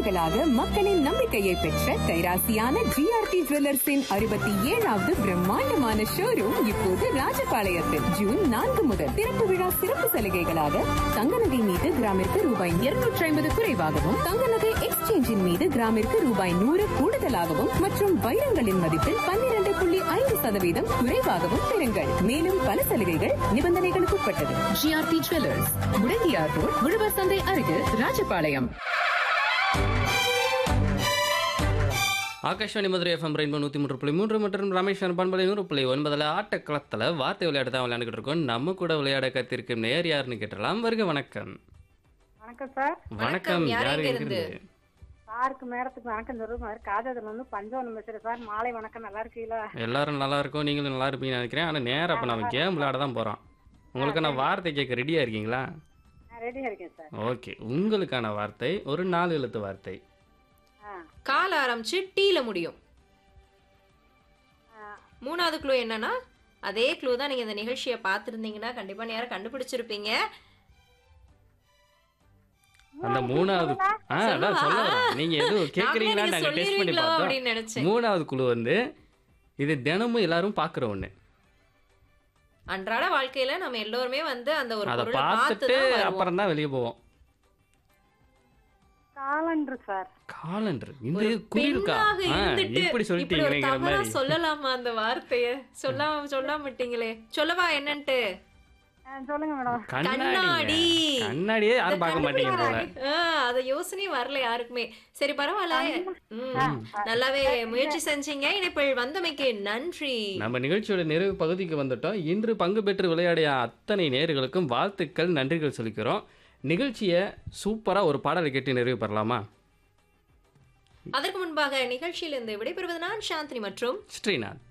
ஆண்டுகளாக மக்களின் நம்பிக்கையை பெற்ற கைராசியான ஜிஆர்டி ஜுவல்லர்ஸின் அறுபத்தி ஏழாவது பிரம்மாண்டமான ஷோரூம் இப்போது ராஜபாளையத்தில் ஜூன் நான்கு முதல் திறப்பு விழா சிறப்பு சலுகைகளாக தங்க நகை மீது கிராமிற்கு ரூபாய் இருநூற்றி ஐம்பது குறைவாகவும் தங்க நகை எக்ஸ்சேஞ்சின் மீது கிராமிற்கு ரூபாய் நூறு கூடுதலாகவும் மற்றும் வைரங்களின் மதிப்பில் பன்னிரண்டு புள்ளி ஐந்து சதவீதம் குறைவாகவும் பெறுங்கள் மேலும் பல சலுகைகள் நிபந்தனைகளுக்கு உட்பட்டது ஜிஆர்டி ஜுவல்லர்ஸ் முடங்கியார் ரோட் உழவர் சந்தை அருகில் ராஜபாளையம் ஆகாஷ்வாணி மதுரை எஃப்எம் ரெயின்போ நூற்றி மூன்று புள்ளி மூன்று மற்றும் ரமேஸ்வரன் பண்பலை நூறு புள்ளி ஒன்பதில் ஆட்டக்களத்தில் வார்த்தை விளையாட்டு தான் விளையாண்டுக்கிட்டு இருக்கோம் நம்ம கூட விளையாட கத்திருக்கும் நேர் யாருன்னு கேட்டலாம் வருக வணக்கம் வணக்கம் சார் வணக்கம் யார் யார் எங்க எங்கிருந்து சாருக்கு மேடத்துக்கு வணக்கம் சொல்லுங்க மாதிரி காதத்தில் வந்து பஞ்சவனம் பேசுறேன் சார் மாலை வணக்கம் நல்லா இருக்கீங்களா எல்லாரும் நல்லா இருக்கும் நீங்களும் நல்லா இருப்பீங்கன்னு நினைக்கிறேன் ஆனால் நேரம் அப்போ நம்ம கேம் விளையாட தான் போகிறோம் உங்களுக்கான வார்த்தை கேட்க ரெடியாக இருக்கீங்களா நான் ரெடியாக இருக்கேன் சார் ஓகே உங்களுக்கான வார்த்தை ஒரு நாலு எழுத்து வார்த்தை ஆ கால ஆரம்பிச்சு டீல முடியும் ஆ, மூணாவது க்ளூ என்னன்னா அதே க்ளூ தான் நீங்க இந்த நிகழ்ச்சியை பார்த்துருந்தீங்கன்னா கண்டிப்பா நேரம் கண்டுபிடிச்சிருப்பீங்க அந்த மூணாவது ஆ அதான் சொல்ல வரேன் நீங்கள் எதுவும் கேட்குறீங்களா நாங்களே நாங்கள் டெஸ்ட் பண்ணி சொல்லிடுவீங்களோ பார்த்தோம் அப்படின்னு நினைச்சேன் மூணாவது குழு வந்து இது தினமும் எல்லாரும் பார்க்குற ஒன்று அன்றாட வாழ்க்கையில நம்ம எல்லோருமே வந்து அந்த ஒரு அதை பொருளை பார்த்து பார்த்துட்டு தான் வருவோம் அப்புறம் தான் வெளியே போவோம் காலண்டர் சார் காலண்டர் இந்த ஒரு குறி இருக்கா பெண்ணாக ஆ, இருந்துட்டு இப்படி இப்படி ஒரு சொல்லிட்டீங்கிற தவறா மாதிரி சொல்லலாமா அந்த வார்த்தைய சொல்லாம சொல்லாம விட்டீங்களே சொல்லவா என்னன்ட்டு ஆ, சொல்லுங்க மேடம் கண்ணாடி கண்ணாடி. கண்ணாடியே யாரும் பார்க்க மாட்டீங்க போல ஆ, அத யோசனையே வரல யாருக்குமே சரி பரவாயில்ல ம், நல்லாவே முயற்சி செஞ்சீங்க இணைப்பில் வந்தமைக்கு நன்றி நம்ம நிகழ்ச்சியோட நிறைவு பகுதிக்கு வந்துட்டோம் இன்று பங்கு பெற்று விளையாடிய அத்தனை நேர்களுக்கும் வாழ்த்துக்கள் நன்றிகள் சொல்லிக்கிறோம் நிகழ்ச்சியை சூப்பராக ஒரு பாடலை கேட்டு நிறைவு பெறலாமா அதற்கு முன்பாக நிகழ்ச்சியிலிருந்து விடைபெறுவது நான் சாந்தினி மற்றும் ஸ்ரீநாத்